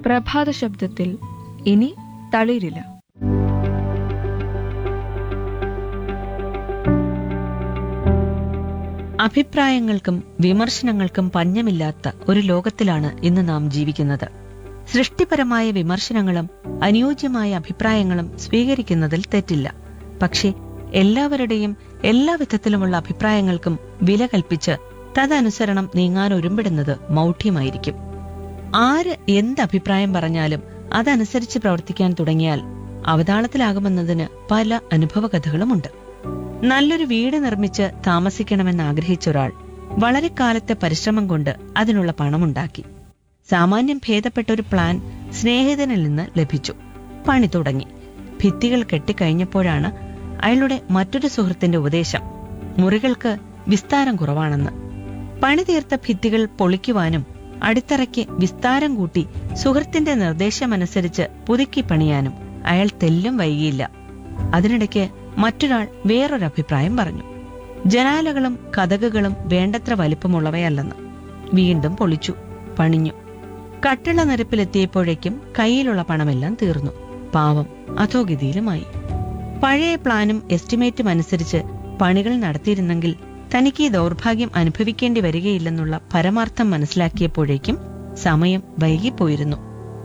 പ്രഭാത ശബ്ദത്തിൽ ഇനി തളിരില്ല അഭിപ്രായങ്ങൾക്കും വിമർശനങ്ങൾക്കും പഞ്ഞമില്ലാത്ത ഒരു ലോകത്തിലാണ് ഇന്ന് നാം ജീവിക്കുന്നത് സൃഷ്ടിപരമായ വിമർശനങ്ങളും അനുയോജ്യമായ അഭിപ്രായങ്ങളും സ്വീകരിക്കുന്നതിൽ തെറ്റില്ല പക്ഷേ എല്ലാവരുടെയും എല്ലാ വിധത്തിലുമുള്ള അഭിപ്രായങ്ങൾക്കും വില കൽപ്പിച്ച് തദനുസരണം നീങ്ങാൻ ഒരുമ്പിടുന്നത് മൗഢ്യമായിരിക്കും ആര് എന്ത് അഭിപ്രായം പറഞ്ഞാലും അതനുസരിച്ച് പ്രവർത്തിക്കാൻ തുടങ്ങിയാൽ അവതാളത്തിലാകുമെന്നതിന് പല അനുഭവകഥകളുമുണ്ട് നല്ലൊരു വീട് നിർമ്മിച്ച് താമസിക്കണമെന്ന് ആഗ്രഹിച്ച ഒരാൾ വളരെ കാലത്തെ പരിശ്രമം കൊണ്ട് അതിനുള്ള പണമുണ്ടാക്കി സാമാന്യം ഭേദപ്പെട്ട ഒരു പ്ലാൻ സ്നേഹിതനിൽ നിന്ന് ലഭിച്ചു പണി തുടങ്ങി ഭിത്തികൾ കെട്ടിക്കഴിഞ്ഞപ്പോഴാണ് അയാളുടെ മറ്റൊരു സുഹൃത്തിന്റെ ഉപദേശം മുറികൾക്ക് വിസ്താരം കുറവാണെന്ന് പണി തീർത്ത ഭിത്തികൾ പൊളിക്കുവാനും അടിത്തറയ്ക്ക് വിസ്താരം കൂട്ടി സുഹൃത്തിന്റെ നിർദ്ദേശമനുസരിച്ച് പുതുക്കി പണിയാനും അയാൾ തെല്ലും വൈകിയില്ല അതിനിടയ്ക്ക് മറ്റൊരാൾ വേറൊരു അഭിപ്രായം പറഞ്ഞു ജനാലകളും കഥകുകളും വേണ്ടത്ര വലിപ്പമുള്ളവയല്ലെന്ന് വീണ്ടും പൊളിച്ചു പണിഞ്ഞു കട്ടിള നിരപ്പിലെത്തിയപ്പോഴേക്കും കയ്യിലുള്ള പണമെല്ലാം തീർന്നു പാവം അധോഗതിയിലുമായി പഴയ പ്ലാനും എസ്റ്റിമേറ്റും അനുസരിച്ച് പണികൾ നടത്തിയിരുന്നെങ്കിൽ തനിക്ക് ഈ ദൗർഭാഗ്യം അനുഭവിക്കേണ്ടി വരികയില്ലെന്നുള്ള പരമാർത്ഥം മനസ്സിലാക്കിയപ്പോഴേക്കും സമയം വൈകിപ്പോയിരുന്നു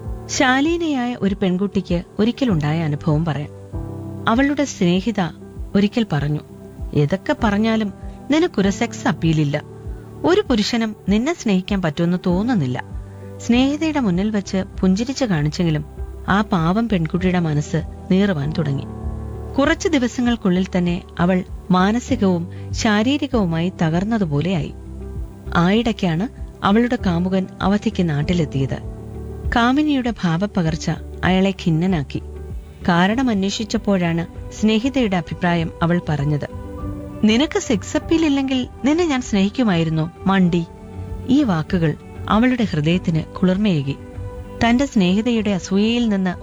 ശാലീനയായ ഒരു പെൺകുട്ടിക്ക് ഒരിക്കലുണ്ടായ അനുഭവം പറയാം അവളുടെ സ്നേഹിത ഒരിക്കൽ പറഞ്ഞു ഏതൊക്കെ പറഞ്ഞാലും നിനക്കൊരു സെക്സ് അപ്പീലില്ല ഒരു പുരുഷനും നിന്നെ സ്നേഹിക്കാൻ പറ്റുമെന്ന് തോന്നുന്നില്ല സ്നേഹിതയുടെ മുന്നിൽ വെച്ച് പുഞ്ചിരിച്ച് കാണിച്ചെങ്കിലും ആ പാവം പെൺകുട്ടിയുടെ മനസ്സ് നീറുവാൻ തുടങ്ങി കുറച്ചു ദിവസങ്ങൾക്കുള്ളിൽ തന്നെ അവൾ മാനസികവും ശാരീരികവുമായി തകർന്നതുപോലെയായി ആയിടയ്ക്കാണ് അവളുടെ കാമുകൻ അവധിക്ക് നാട്ടിലെത്തിയത് കാമിനിയുടെ ഭാവപ്പകർച്ച അയാളെ ഖിന്നനാക്കി കാരണം അന്വേഷിച്ചപ്പോഴാണ് സ്നേഹിതയുടെ അഭിപ്രായം അവൾ പറഞ്ഞത് നിനക്ക് സെക്സ് അപ്പീൽ ഇല്ലെങ്കിൽ നിന്നെ ഞാൻ സ്നേഹിക്കുമായിരുന്നു മണ്ടി ഈ വാക്കുകൾ അവളുടെ ഹൃദയത്തിന് കുളിർമയേകി തന്റെ സ്നേഹിതയുടെ അസൂയയിൽ നിന്ന്